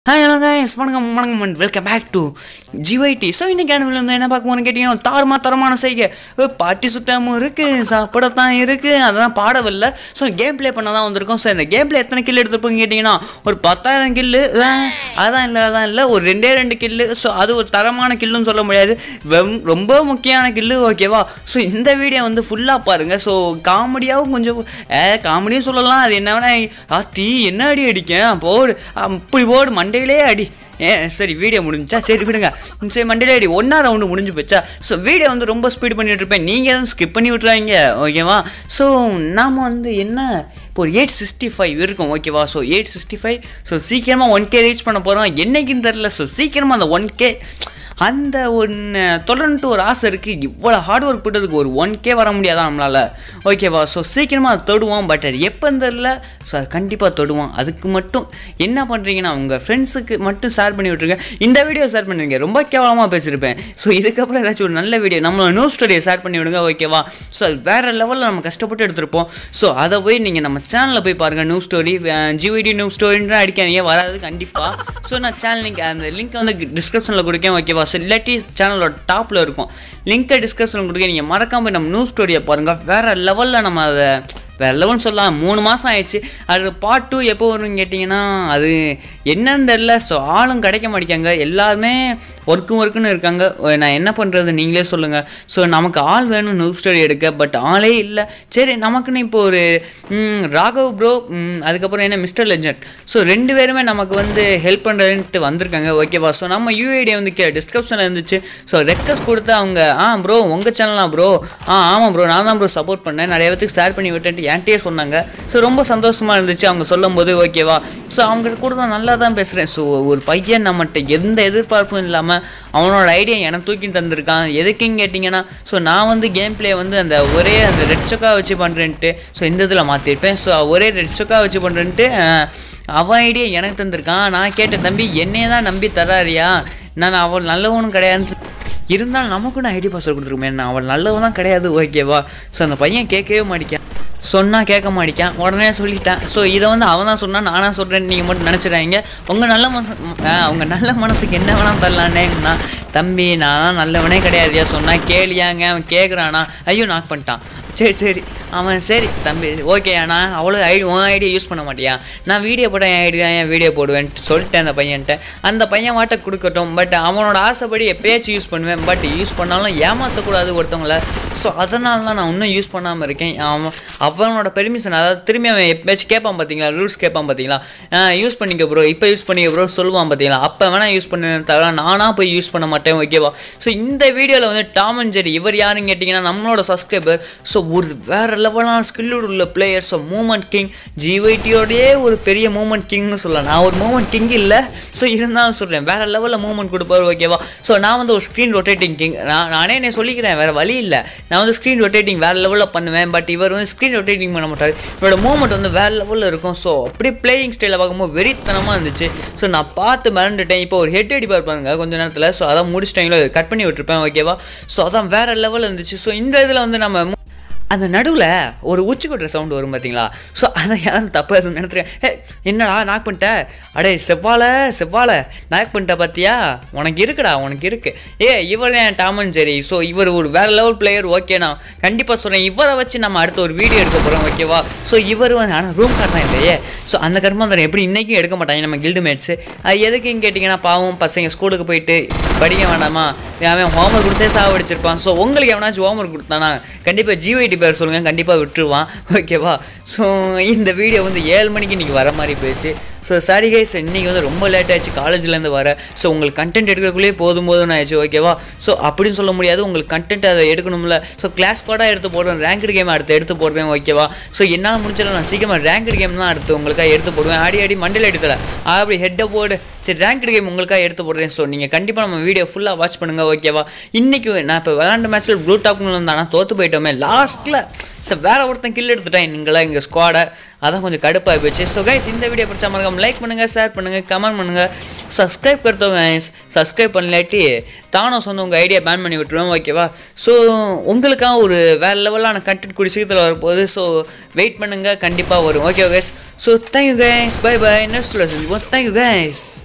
hi hello guys வணக்கம் வணக்கம் and welcome back to ஜிவைடி ஸோ இன்னைக்கு அனுவில் வந்து என்ன பார்க்க போகிறோம்னு கேட்டிங்கன்னா தாறுமா தரமான செய்கை ஏ, பாட்டி சுட்டாமல் இருக்குது சாப்பிடத்தான் இருக்குது அதெல்லாம் பாடவில்லை ஸோ கேம் ப்ளே பண்ண தான் வந்திருக்கோம் ஸோ இந்த கேம் ப்ளே எத்தனை கில் எடுத்துருப்போங்க கேட்டிங்கன்னா ஒரு பத்தாயிரம் கில்லு அதான் இல்லை அதான் இல்லை ஒரு ரெண்டே ரெண்டு கில்லு ஸோ அது ஒரு தரமான கில்லுன்னு சொல்ல முடியாது வெம்- ரொம்ப முக்கியமான கில்லு ஓகேவா ஸோ இந்த வீடியோ வந்து ஃபுல்லாக பாருங்கள் ஸோ காமெடியாகவும் கொஞ்சம் ஏ காமெடியும் சொல்லலாம் அது என்ன வேணா ஆத்தி என்ன அடி அடிக்கேன் போடு அப்படி போடு மண்டையிலே அடி ஏ சரி வீடியோ முடிஞ்சுச்சா சரி விடுங்க ம், சரி மண்டே அடி ஒன்றா ரவுண்டு முடிஞ்சு போச்சா ஸோ வீடியோ வந்து ரொம்ப ஸ்பீட் பண்ணிட்டு இருப்பேன் நீங்கள் எதுவும் ஸ்கிப் பண்ணி விட்றாங்க ஓகேவா ஸோ நாம் வந்து என்ன இப்போ ஒரு எயிட் சிக்ஸ்டி ஃபைவ் இருக்கும் ஓகேவா so eight sixty five so சீக்கிரமாக ஒன் கே ரீச் பண்ண போகிறோம் என்னைக்குன்னு தெரில ஸோ சீக்கிரமாக அந்த ஒன் கே அந்த ஒன்று தொடர்ந்துட்டு ஒரு ஆசை இருக்குது இவ்வளோ ஹார்ட் ஒர்க் போட்டதுக்கு ஒரு ஒன் கே வர முடியாதா நம்மளால் ஓகேவா ஸோ சீக்கிரமாக அதை தொடுவோம் பட் அது எப்போன்னு தெரில சார் கண்டிப்பாக தொடுவோம் அதுக்கு மட்டும் என்ன பண்ணுறீங்கன்னா உங்கள் ஃப்ரெண்ட்ஸுக்கு மட்டும் ஷேர் பண்ணி விட்ருங்க இந்த வீடியோ ஷேர் பண்ணுறீங்க ரொம்ப கேவலமாக பேசியிருப்பேன் ஸோ இதுக்கப்புறம் ஏதாச்சும் ஒரு நல்ல வீடியோ நம்ம நியூஸ் ஸ்டோரியை ஷேர் பண்ணி விடுங்க ஓகேவா ஸோ அது வேறு லெவலில் நம்ம கஷ்டப்பட்டு எடுத்திருப்போம் ஸோ அதை போய் நீங்கள் நம்ம சேனலில் போய் பாருங்கள் நியூஸ் ஸ்டோரி ஜிவிடி நியூஸ் ஸ்டோரின்ற அடிக்காதீங்க வராது கண்டிப்பாக ஸோ நான் சேனல் லிங்க் அந்த லிங்க் வந்து டிஸ்கிரிப்ஷனில் கொடுக்கேன் ஓகேவா ஸோ இல்லாட்டி சேனலோட டாப்பில் இருக்கும் லிங்க்கை டிஸ்கிரிப்ஷனில் கொடுக்க நீங்கள் மறக்காம போய் நம்ம நியூஸ் ஸ்டோரியை பாருங்கள் வேறு லெவலில் நம்ம அதை வேறு லெவல்னு சொல்லலாம் மூணு மாதம் ஆயிடுச்சு அது பார்ட் டூ எப்போ வரும்னு கேட்டிங்கன்னா அது என்னன்னு தெரில ஸோ ஆளும் கிடைக்க மாட்டேங்காங்க எல்லாருமே ஒர்க்கும் ஒர்க்குன்னு இருக்காங்க ஓ, நான் என்ன பண்ணுறது நீங்களே சொல்லுங்கள் ஸோ நமக்கு ஆள் வேணும் நியூஸ் ஸ்டோரி எடுக்க பட் ஆளே இல்லை சரி நமக்குன்னு இப்போ ஒரு ம், ராகவ் ப்ரோ அதுக்கப்புறம் என்ன மிஸ்டர் லெஜண்ட் ஸோ ரெண்டு பேருமே நமக்கு வந்து ஹெல்ப் பண்ணுறதுன்ட்டு வந்திருக்காங்க ஓகேவா ஸோ நம்ம யூஐடி வந்து கே டிஸ்கிரிப்ஷனில் இருந்துச்சு ஸோ ரெக்வஸ்ட் கொடுத்து அவங்க ஆ ப்ரோ உங்கள் சேனலா ப்ரோ ஆ ஆமாம் ப்ரோ நான் தான் ப்ரோ சப்போர்ட் பண்ணேன் நிறைய பேத்துக்கு ஷேர் பண்ணி விட்டுன்ட்டு என்கிட்டயே சொன்னாங்க ஸோ ரொம்ப சந்தோஷமாக இருந்துச்சு அவங்க சொல்லும்போது ஓகேவா ஸோ அவங்க கூட தான் நல்லா தான் பேசுகிறேன் ஸோ ஒரு பையன் நம்மகிட்ட எந்த எதிர்பார்ப்பும் இல்லாமல் அவனோட ஐடியா எனக்கு தூக்கி தந்திருக்கான் எதுக்குன்னு கேட்டிங்கன்னா ஸோ நான் வந்து கேம் ப்ளே வந்து அந்த ஒரே அந்த ரெட் சொக்கா வச்சு பண்ணுறேன்ட்டு ஸோ இந்த இதில் மாற்றிருப்பேன் ஸோ ஒரே ரெட் சொக்கா வச்சு பண்ணுறேன்ட்டு அவன் ஐடியா எனக்கு தந்திருக்கான் நான் கேட்டேன் தம்பி என்னையே தான் நம்பி தராரியா நான் அவள் நல்லவனும் கிடையாது இருந்தாலும் நமக்கும் நான் ஐடி பாஸ்வேர்ட் கொடுத்துருக்கேன் நான் அவள் நல்லவன் தான் கிடையாது ஓகேவா ஸோ அந்த பையன் கேட்கவே மாட்டேன் சொன்னால் கேட்க மாட்டேன் உடனே சொல்லிட்டேன் ஸோ இதை வந்து அவன் தான் சொன்னான் நானாக சொல்கிறேன்னு நீங்கள் மட்டும் நினச்சிடாதீங்க உங்கள் நல்ல மனசு உங்கள் நல்ல மனசுக்கு என்ன வேணால் தரலான்னேங்கண்ணா தம்பி நான் நல்லவனே கிடையாதுயா சொன்னால் கேளியாங்க அவன் கேட்குறானா ஐயோ நாக் பண்ணிட்டான் சரி சரி அவன் சரி தம்பி ஓகே அண்ணா அவ்வளோ ஐடி உன் ஐடியா யூஸ் பண்ண மாட்டியா நான் வீடியோ போட என் ஐடியா என் வீடியோ போடுவேன்ட்டு சொல்லிட்டேன் அந்த பையன்ட்ட அந்த பையன் வாட்ட கொடுக்கட்டும் பட் அவனோட ஆசைப்படி எப்பயாச்சும் யூஸ் பண்ணுவேன் பட் யூஸ் பண்ணாலும் ஏமாற்றக்கூடாது ஒருத்தவங்கள ஸோ அதனால தான் நான் இன்னும் யூஸ் பண்ணாமல் இருக்கேன் அவன் அவனோட பெர்மிஷன் அதாவது திரும்பி அவன் எப்பயாச்சும் கேட்பான் பார்த்தீங்களா ரூல்ஸ் கேட்பான் பார்த்தீங்களா யூஸ் பண்ணிக்க ப்ரோ இப்போ யூஸ் பண்ணிக்க ப்ரோ சொல்லுவான் பார்த்தீங்களா அப்போ வேணால் யூஸ் பண்ணுவேன் தவிர நானாக போய் யூஸ் பண்ண மாட்டேன் ஓகேவா ஸோ இந்த வீடியோவில் வந்து டாம் அண்ட் ஜெரி இவர் யாருன்னு கேட்டிங்கன்னா நம்மளோட சப்ஸ்கிரைபர் ஸோ ஒரு வேறு லெவலான ஸ்கில்லோடு உள்ள பிளேயர் ஸோ மூமெண்ட் கிங் ஜிவைடியோடயே ஒரு பெரிய மூமெண்ட் கிங்னு சொல்லலாம் நான் ஒரு மூமெண்ட் கிங் இல்லை ஸோ இருந்தாலும் சொல்கிறேன் வேறு லெவலில் மூமெண்ட் கொடுப்பாரு ஓகேவா ஸோ நான் வந்து ஒரு ஸ்க்ரீன் ரொட்டேட்டிங் கிங் நான் நானே என்ன சொல்லிக்கிறேன் வேறு வழி இல்லை நான் வந்து ஸ்க்ரீன் ரொட்டேட்டிங் வேறு லெவலில் பண்ணுவேன் பட் இவர் வந்து ஸ்க்ரீன் ரொட்டேட்டிங் பண்ண மாட்டார் இவரோட மூமெண்ட் வந்து வேறு லெவலில் இருக்கும் ஸோ அப்படியே பிளேயிங் ஸ்டைலில் பார்க்கும்போது வெறித்தனமாக இருந்துச்சு ஸோ நான் பார்த்து மறந்துட்டேன் இப்போ ஒரு ஹெட் அடிப்பார் பாருங்க கொஞ்ச நேரத்தில் ஸோ அதான் முடிச்சிட்டாங்களோ கட் பண்ணி விட்டுருப்பேன் ஓகேவா ஸோ அதான் வேறு லெவலில் இருந்துச்சு ஸோ இந்த இதில் வந்து நம்ம அந்த நடுவில் ஒரு உச்சி கொட்டுற சவுண்டு வரும் பார்த்தீங்களா ஸோ அதை யாரும் தப்பாக எதுவும் நினைத்துறேன் ஹே என்னடா நாக் பண்ணிட்ட அடே செவ்வாழை செவ்வாழை நாக் பண்ணிட்ட பார்த்தியா உனக்கு இருக்குடா உனக்கு இருக்கு ஏ இவர் என் டாமன் சரி ஸோ இவர் ஒரு வேறு லெவல் பிளேயர் ஓகேண்ணா கண்டிப்பாக சொல்கிறேன் இவரை வச்சு நம்ம அடுத்த ஒரு வீடியோ எடுக்க போகிறோம் ஓகேவா ஸோ இவர் வந்து ஆனால் ரூம் கார்டு தான் இல்லையே ஸோ அந்த கர்மாந்தரம் எப்படி இன்றைக்கும் எடுக்க மாட்டாங்க நம்ம கில்டு மேட்ஸு அது எதுக்குன்னு கேட்டிங்கன்னா பாவம் பசங்க ஸ்கூலுக்கு போயிட்டு படிக்க வேண்டாமா அவன் ஹோம்ஒர்க் கொடுத்தே சாவடிச்சிருப்பான் ஸோ உங்களுக்கு எவனாச்சும் ஹோம்ஒர்க் கொடுத்தானா கண்டிப்பாக ஜிஐடி பேர் சொல்லுங்கள் கண்டிப்பாக விட்டுருவான் ஓகேவா ஸோ இந்த வீடியோ வந்து ஏழு மணிக்கு இன்றைக்கி வர மாதிரி போயிடுச்சு ஸோ சாரி கைஸ் இன்றைக்கி வந்து ரொம்ப லேட் ஆயிடுச்சு காலேஜ்லேருந்து வர ஸோ உங்களுக்கு கண்டென்ட் எடுக்கிறக்குள்ளேயே போதும் போதும்னு ஆயிடுச்சு ஓகேவா ஸோ அப்படின்னு சொல்ல முடியாது உங்களுக்கு கண்டென்ட் அதை எடுக்கணும்ல ஸோ கிளாஸ் கோடாக எடுத்து போடுவேன் ரேங்க்டு கேம் அடுத்து எடுத்து போடுவேன் ஓகேவா ஸோ என்னால் முடிஞ்சாலும் நான் சீக்கிரமாக ரேங்க்டு கேம் தான் அடுத்து உங்களுக்காக எடுத்து போடுவேன் ஆடி ஆடி மண்டல் எடுக்கல அப்படி ஹெட்டை போடு சரி ரேங்க்டு கேம் உங்களுக்காக எடுத்து போடுறேன் ஸோ நீங்கள் கண்டிப்பாக நம்ம வீடியோ ஃபுல்லாக வாட்ச் பண்ணுங்கள் ஓகேவா இன்றைக்கி நான் இப்போ விளாண்ட மேட்ச்சில் ப்ளூ டாப்னு இருந்தானா தோற்று போயிட்டோமே லாஸ்ட்டில் சார் வேற ஒருத்தன் கில் எடுத்துட்டேன் நீங்களா எங்கள் ஸ்குவாடை அதான் கொஞ்சம் கடுப்பாகி போச்சு ஸோ கைஸ் இந்த வீடியோ பிடிச்சா மறக்காம லைக் பண்ணுங்கள் ஷேர் பண்ணுங்கள் கமெண்ட் பண்ணுங்கள் சப்ஸ்கிரைப் கருத்தவங்க கைஸ் சப்ஸ்கிரைப் பண்ணலாட்டி தானும் சொந்த உங்கள் ஐடியா பேன் பண்ணி விட்டுருவேன் ஓகேவா ஸோ உங்களுக்காக ஒரு வேறு லெவலான கண்டென்ட் கூடிய சீக்கிரத்தில் வரப்போகுது ஸோ வெயிட் பண்ணுங்கள் கண்டிப்பாக வரும் okay guys so thank you guys bye bye next சந்திப்போம் தேங்க்யூ கைஸ்